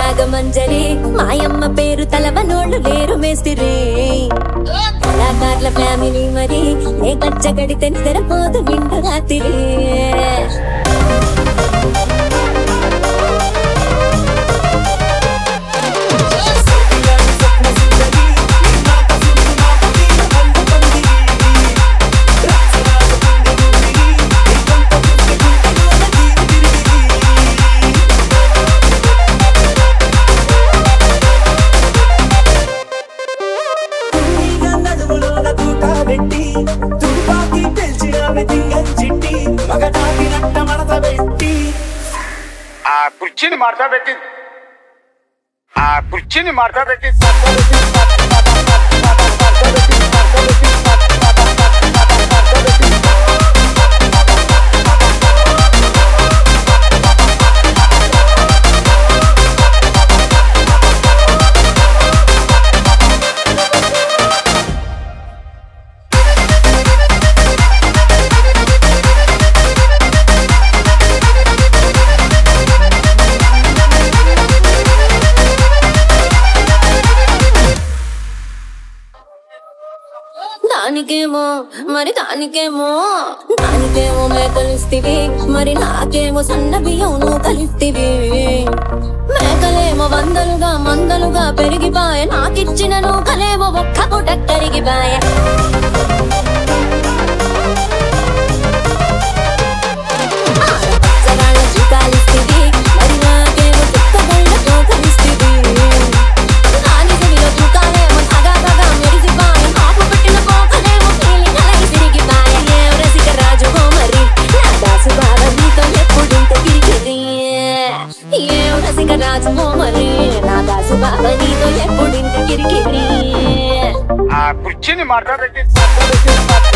నాగమంజరి మాయమ్మ పేరు తలవనోళ్ళు లేరు మేస్తిరి కళాకారుల ఫ్యామిలీ మరి ఏ కచ్చగడితే నిద్రపోదు నిండు రాత్రి తీగ నడుములోన తూటా పెట్టి తుపాకీ పెంచినావి తింగంచిట్టి మగటాకి నట్ట మడత పెట్టి ఆ కుర్చీని మడత పెట్టి ఆ కుర్చీని మడత పెట్టి దానికేమో మరి దానికేమో దానికేమో మేకలిస్తివి మరి నాకేమో సన్న బియ్యం నువ్వు కలిస్తివి మేకలేమో వందలుగా మందలుగా పెరిగిపాయ నాకిచ్చిన నూకలేమో ఒక్క పూట కరిగిపాయ ఆడపచ్చగాళ్ళ జీతాలిస్తివి మరి నాకేమో చుక్కగళ్ళతో కలిస్తివి నాని చెవిలో తూకాలేమో తగాదగా మెరిసిపాయ ఆపు పెట్టిన పోకలేమో తేలి కలగి తిరిగిపాయ ఏం రసిక రాజువో మరి నా దాసు బావ నీతో ఎప్పుడింత కిరికిరి ఏం రసిక రాజువో మరి నా దాసు బావ నీతో ఎప్పుడింత కిరికిరి ఆ కుర్చీని మడత పెట్టి